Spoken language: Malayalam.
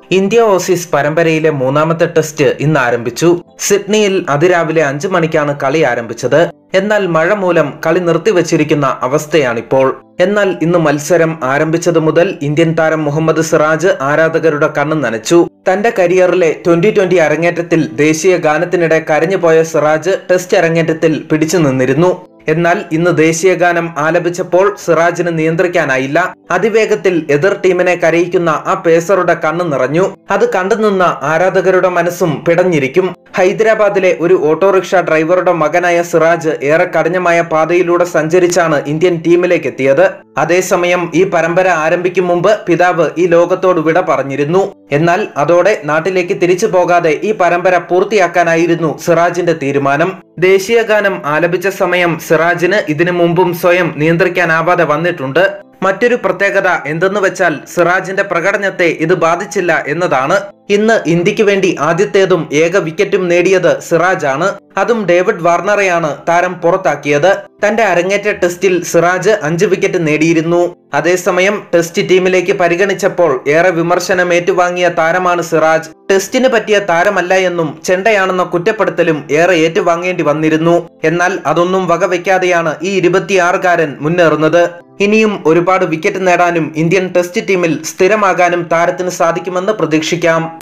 ഇന്ത്യ ഓസീസ് പരമ്പരയിലെ മൂന്നാമത്തെ ടെസ്റ്റ് ഇന്ന് ആരംഭിച്ചു സിഡ്നിയിൽ അതിരാവിലെ അഞ്ചു മണിക്കാണ് കളി ആരംഭിച്ചത് എന്നാൽ മഴ മൂലം കളി നിർത്തിവച്ചിരിക്കുന്ന അവസ്ഥയാണിപ്പോൾ എന്നാൽ ഇന്ന് മത്സരം ആരംഭിച്ചതു മുതൽ ഇന്ത്യൻ താരം മുഹമ്മദ് സിറാജ് ആരാധകരുടെ കണ്ണു നനച്ചു തന്റെ കരിയറിലെ ട്വന്റി ട്വന്റി അരങ്ങേറ്റത്തിൽ ദേശീയ ഗാനത്തിനിടെ കരഞ്ഞുപോയ സിറാജ് ടെസ്റ്റ് അരങ്ങേറ്റത്തിൽ പിടിച്ചു നിന്നിരുന്നു എന്നാൽ ഇന്ന് ദേശീയ ഗാനം ആലപിച്ചപ്പോൾ സിറാജിന് നിയന്ത്രിക്കാനായില്ല അതിവേഗത്തിൽ എതിർ ടീമിനെ കരയിക്കുന്ന ആ പേസറുടെ കണ്ണു നിറഞ്ഞു അത് കണ്ടുനിന്ന ആരാധകരുടെ മനസ്സും പിടഞ്ഞിരിക്കും ഹൈദരാബാദിലെ ഒരു ഓട്ടോറിക്ഷ ഡ്രൈവറുടെ മകനായ സിറാജ് ഏറെ കഠിനമായ പാതയിലൂടെ സഞ്ചരിച്ചാണ് ഇന്ത്യൻ ടീമിലേക്ക് എത്തിയത് അതേസമയം ഈ പരമ്പര ആരംഭിക്കും മുമ്പ് പിതാവ് ഈ ലോകത്തോട് വിട പറഞ്ഞിരുന്നു എന്നാൽ അതോടെ നാട്ടിലേക്ക് തിരിച്ചു പോകാതെ ഈ പരമ്പര പൂർത്തിയാക്കാനായിരുന്നു സിറാജിന്റെ തീരുമാനം ദേശീയ ഗാനം ആലപിച്ച സമയം സിറാജിന് ഇതിനു മുമ്പും സ്വയം നിയന്ത്രിക്കാനാവാതെ വന്നിട്ടുണ്ട് മറ്റൊരു പ്രത്യേകത എന്തെന്ന് വെച്ചാൽ സിറാജിന്റെ പ്രകടനത്തെ ഇത് ബാധിച്ചില്ല എന്നതാണ് ഇന്ന് ഇന്ത്യക്ക് വേണ്ടി ആദ്യത്തേതും ഏക വിക്കറ്റും നേടിയത് സിറാജ് ആണ് അതും ഡേവിഡ് വാർണറെയാണ് താരം പുറത്താക്കിയത് തന്റെ അരങ്ങേറ്റ ടെസ്റ്റിൽ സിറാജ് അഞ്ച് വിക്കറ്റ് നേടിയിരുന്നു അതേസമയം ടെസ്റ്റ് ടീമിലേക്ക് പരിഗണിച്ചപ്പോൾ ഏറെ വിമർശനം ഏറ്റുവാങ്ങിയ താരമാണ് സിറാജ് ടെസ്റ്റിന് പറ്റിയ താരമല്ല എന്നും ചെണ്ടയാണെന്ന കുറ്റപ്പെടുത്തലും ഏറെ ഏറ്റുവാങ്ങേണ്ടി വന്നിരുന്നു എന്നാൽ അതൊന്നും വകവെക്കാതെയാണ് ഈ ഇരുപത്തിയാറുകാരൻ മുന്നേറുന്നത് ഇനിയും ഒരുപാട് വിക്കറ്റ് നേടാനും ഇന്ത്യൻ ടെസ്റ്റ് ടീമിൽ സ്ഥിരമാകാനും താരത്തിന് സാധിക്കുമെന്ന് പ്രതീക്ഷിക്കാം